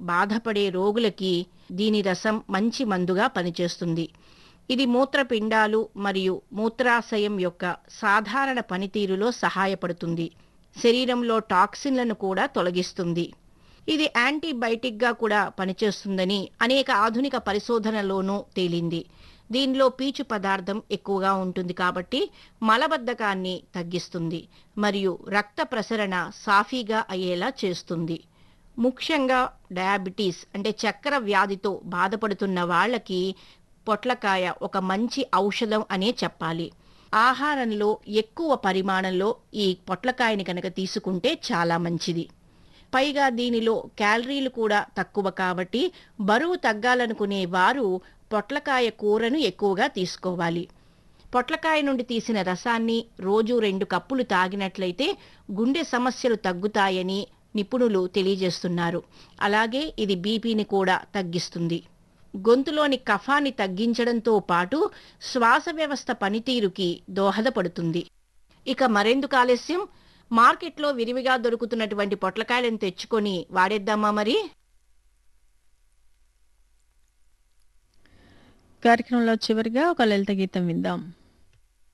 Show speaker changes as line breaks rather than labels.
బాధపడే రోగులకి దీని రసం మంచి మందుగా పనిచేస్తుంది ఇది మూత్రపిండాలు మరియు మూత్రాశయం యొక్క సాధారణ పనితీరులో సహాయపడుతుంది శరీరంలో టాక్సిన్లను కూడా తొలగిస్తుంది ఇది యాంటీబయాటిక్గా కూడా పనిచేస్తుందని అనేక ఆధునిక పరిశోధనలోనూ తేలింది దీనిలో పీచు పదార్థం ఎక్కువగా ఉంటుంది కాబట్టి మలబద్ధకాన్ని తగ్గిస్తుంది మరియు రక్త ప్రసరణ సాఫీగా అయ్యేలా చేస్తుంది ముఖ్యంగా డయాబెటీస్ అంటే చక్కెర వ్యాధితో బాధపడుతున్న వాళ్ళకి పొట్లకాయ ఒక మంచి ఔషధం అనే చెప్పాలి ఆహారంలో ఎక్కువ పరిమాణంలో ఈ పొట్లకాయని కనుక తీసుకుంటే చాలా మంచిది పైగా దీనిలో క్యాలరీలు కూడా తక్కువ కాబట్టి బరువు తగ్గాలనుకునే వారు పొట్లకాయ కూరను ఎక్కువగా తీసుకోవాలి పొట్లకాయ నుండి తీసిన రసాన్ని రోజు రెండు కప్పులు తాగినట్లయితే గుండె సమస్యలు తగ్గుతాయని నిపుణులు తెలియజేస్తున్నారు అలాగే ఇది బీపీని కూడా తగ్గిస్తుంది గొంతులోని కఫాన్ని తగ్గించడంతో పాటు శ్వాస వ్యవస్థ పనితీరుకి దోహదపడుతుంది ఇక మరెందుకు ఆలస్యం మార్కెట్లో విరివిగా దొరుకుతున్నటువంటి పొట్లకాయలను తెచ్చుకొని వాడేద్దామా మరి
కార్యక్రమంలో చివరిగా ఒక లలిత గీతం విందాం